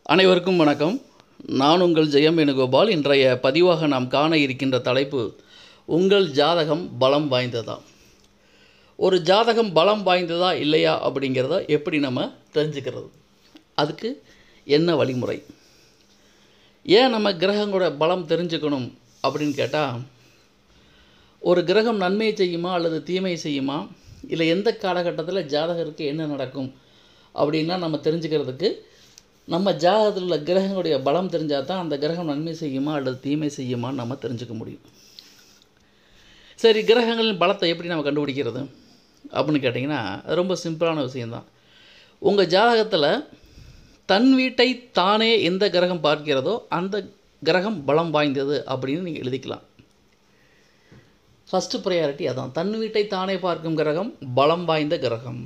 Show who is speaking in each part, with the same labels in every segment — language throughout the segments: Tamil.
Speaker 1: அனைவருக்கும் வணக்கம் நான் உங்கள் ஜெயம் வேணுகோபால் இன்றைய பதிவாக நாம் காண இருக்கின்ற தலைப்பு உங்கள் ஜாதகம் பலம் வாய்ந்ததா ஒரு ஜாதகம் பலம் வாய்ந்ததா இல்லையா அப்படிங்கிறத எப்படி நம்ம தெரிஞ்சுக்கிறது அதுக்கு என்ன வழிமுறை ஏன் நம்ம கிரகங்களோட பலம் தெரிஞ்சுக்கணும் அப்படின்னு கேட்டால் ஒரு கிரகம் நன்மையை செய்யுமா அல்லது தீமை செய்யுமா இல்லை எந்த காலகட்டத்தில் ஜாதகருக்கு என்ன நடக்கும் அப்படின்னா நம்ம தெரிஞ்சுக்கிறதுக்கு நம்ம ஜாதகத்தில் உள்ள கிரகங்களுடைய பலம் தெரிஞ்சால் தான் அந்த கிரகம் நன்மை செய்யுமா அல்லது தீமை செய்யுமான்னு நம்ம தெரிஞ்சுக்க முடியும் சரி கிரகங்களின் பலத்தை எப்படி நம்ம கண்டுபிடிக்கிறது அப்படின்னு கேட்டிங்கன்னா அது ரொம்ப சிம்பிளான விஷயந்தான் உங்கள் ஜாதகத்தில் தன் வீட்டை தானே எந்த கிரகம் பார்க்கிறதோ அந்த கிரகம் பலம் வாய்ந்தது அப்படின்னு நீங்கள் எழுதிக்கலாம் ஃபஸ்ட்டு ப்ரையாரிட்டி அதான் தன் வீட்டை தானே பார்க்கும் கிரகம் பலம் வாய்ந்த கிரகம்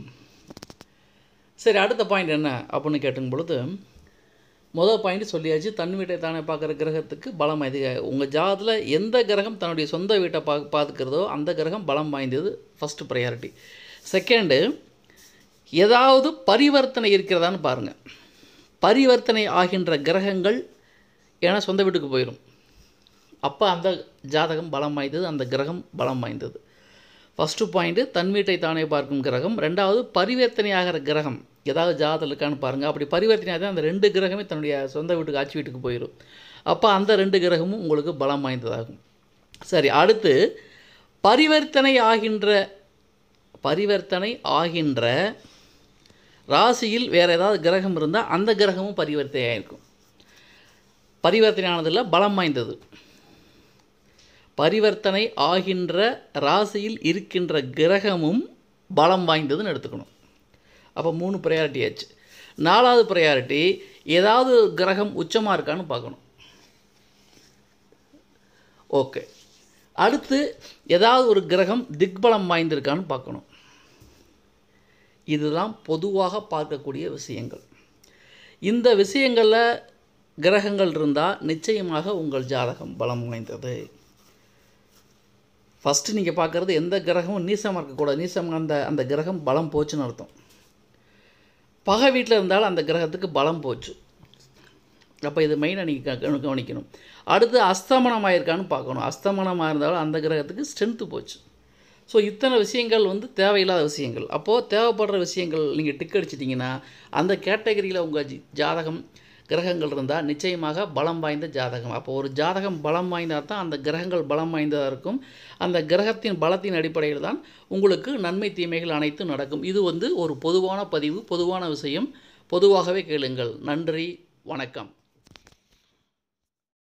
Speaker 1: சரி அடுத்த பாயிண்ட் என்ன அப்படின்னு கேட்டும் பொழுது முதல் பாயிண்ட் சொல்லியாச்சு தன் வீட்டை தானே பார்க்குற கிரகத்துக்கு பலம் அதிக உங்கள் ஜாதத்தில் எந்த கிரகம் தன்னுடைய சொந்த வீட்டை பா பார்த்துக்கிறதோ அந்த கிரகம் பலம் வாய்ந்தது ஃபஸ்ட்டு ப்ரையாரிட்டி செகண்டு ஏதாவது பரிவர்த்தனை இருக்கிறதான்னு பாருங்கள் பரிவர்த்தனை ஆகின்ற கிரகங்கள் ஏன்னா சொந்த வீட்டுக்கு போயிடும் அப்போ அந்த ஜாதகம் பலம் வாய்ந்தது அந்த கிரகம் பலம் வாய்ந்தது ஃபஸ்ட்டு பாயிண்ட்டு தன் வீட்டை தானே பார்க்கும் கிரகம் ரெண்டாவது பரிவர்த்தனை ஆகிற கிரகம் ஏதாவது ஜாதகம் இருக்கான்னு பாருங்கள் அப்படி பரிவர்த்தனை ஆகுது அந்த ரெண்டு கிரகமே தன்னுடைய சொந்த வீட்டுக்கு ஆட்சி வீட்டுக்கு போயிடும் அப்போ அந்த ரெண்டு கிரகமும் உங்களுக்கு பலம் வாய்ந்ததாகும் சரி அடுத்து பரிவர்த்தனை ஆகின்ற பரிவர்த்தனை ஆகின்ற ராசியில் வேறு ஏதாவது கிரகம் இருந்தால் அந்த கிரகமும் பரிவர்த்தனை ஆகிருக்கும் பரிவர்த்தனை ஆனதில் பலம் வாய்ந்தது பரிவர்த்தனை ஆகின்ற ராசியில் இருக்கின்ற கிரகமும் பலம் வாய்ந்ததுன்னு எடுத்துக்கணும் அப்போ மூணு ப்ரையாரிட்டி ஆச்சு நாலாவது ப்ரையாரிட்டி ஏதாவது கிரகம் உச்சமாக இருக்கான்னு பார்க்கணும் ஓகே அடுத்து ஏதாவது ஒரு கிரகம் திக்பலம் வாய்ந்திருக்கான்னு பார்க்கணும் இதுதான் பொதுவாக பார்க்கக்கூடிய விஷயங்கள் இந்த விஷயங்களில் கிரகங்கள் இருந்தால் நிச்சயமாக உங்கள் ஜாதகம் பலம் வாய்ந்தது ஃபஸ்ட்டு நீங்கள் பார்க்குறது எந்த கிரகமும் நீசமாக இருக்கக்கூடாது நீசம் அந்த அந்த கிரகம் பலம் போச்சுன்னு அர்த்தம் பகை வீட்டில் இருந்தாலும் அந்த கிரகத்துக்கு பலம் போச்சு அப்போ இது மெயினாக நீங்கள் கவனிக்கணும் அடுத்து அஸ்தமனம் ஆயிருக்கான்னு பார்க்கணும் அஸ்தமனமாக இருந்தாலும் அந்த கிரகத்துக்கு ஸ்ட்ரென்த்து போச்சு ஸோ இத்தனை விஷயங்கள் வந்து தேவையில்லாத விஷயங்கள் அப்போது தேவைப்படுற விஷயங்கள் நீங்கள் டிக் அடிச்சிட்டிங்கன்னா அந்த கேட்டகரியில் உங்கள் ஜி ஜாதகம் கிரகங்கள் இருந்தால் நிச்சயமாக பலம் வாய்ந்த ஜாதகம் அப்போ ஒரு ஜாதகம் பலம் வாய்ந்தால் தான் அந்த கிரகங்கள் பலம் வாய்ந்ததாக இருக்கும் அந்த கிரகத்தின் பலத்தின் அடிப்படையில் தான் உங்களுக்கு நன்மை தீமைகள் அனைத்தும் நடக்கும் இது வந்து ஒரு பொதுவான பதிவு பொதுவான விஷயம் பொதுவாகவே கேளுங்கள் நன்றி வணக்கம்